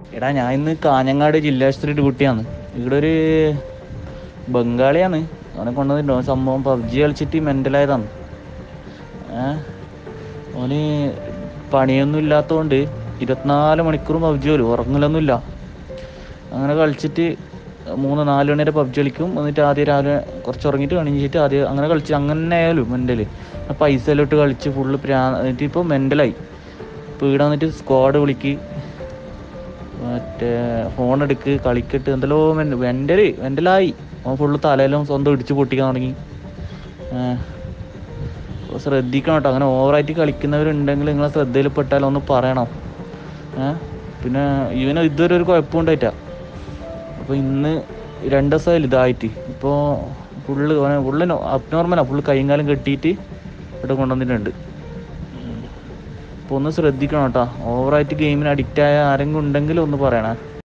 എടാ ഞാൻ ഇന്ന് കാഞ്ഞങ്ങാട് ജില്ലാശുപത്രി ഡ്യൂട്ടിയാണ് ഇവിടെ ഒരു ബംഗാളിയാണ് അവനെ കൊണ്ടുവന്നിട്ടോ അവൻ സംഭവം പബ്ജി കളിച്ചിട്ട് മെൻ്റലായതാണ് ഏ അവന് പണിയൊന്നും ഇല്ലാത്തതുകൊണ്ട് ഇരുപത്തിനാല് മണിക്കൂറും പബ്ജി പോലും ഉറങ്ങലൊന്നുമില്ല അങ്ങനെ കളിച്ചിട്ട് മൂന്ന് നാല് മണി വരെ പബ്ജി കളിക്കും എന്നിട്ട് ആദ്യം രാവിലെ കുറച്ച് ഉറങ്ങിയിട്ട് കണിഞ്ഞിട്ട് ആദ്യം അങ്ങനെ കളിച്ച് അങ്ങനെ ആയാലും മെൻ്റൽ പൈസ എല്ലാം ഇട്ട് കളിച്ച് ഫുള്ള് പ്രാ എന്നിട്ട് ഇപ്പോൾ മെൻ്റലായി ഇപ്പോൾ ഇവിടെ വന്നിട്ട് സ്ക്വാഡ് വിളിക്ക് മറ്റേ ഫോൺ എടുക്ക് കളിക്കട്ട് എന്തെല്ലോ മെൻ്റൽ മെൻ്റലായി അവൻ ഫുള്ള് തലയിലും സ്വന്തം ഇടിച്ച് പൊട്ടിക്കാൻ തുടങ്ങി ഏഹ്. അപ്പോൾ ശ്രദ്ധിക്കണം കേട്ടോ അങ്ങനെ ഓവറായിട്ട് കളിക്കുന്നവരുണ്ടെങ്കിൽ നിങ്ങളെ ശ്രദ്ധയിൽ പെട്ടാൽ ഒന്ന് പറയണം ഏഹ് പിന്നെ ഇവന് ഇതുവരെ ഒരു കുഴപ്പമുണ്ടായിട്ടാ അപ്പോൾ ഇന്ന് രണ്ട് ദിവസമായില്ല ഇതായിട്ട് ഇപ്പോൾ ഫുള്ള് ഫുള്ള് അബ്നോർമലാണ് ഫുള്ള് കൈയും കാലം കെട്ടിയിട്ട് ഇവിടെ കൊണ്ടുവന്നിട്ടുണ്ട് അപ്പോൾ ഒന്ന് ശ്രദ്ധിക്കണം കേട്ടോ ഓവറായിട്ട് ഗെയിമിന് അഡിക്റ്റ് ആയ ആരെങ്കിലും ഉണ്ടെങ്കിൽ ഒന്ന് പറയണേ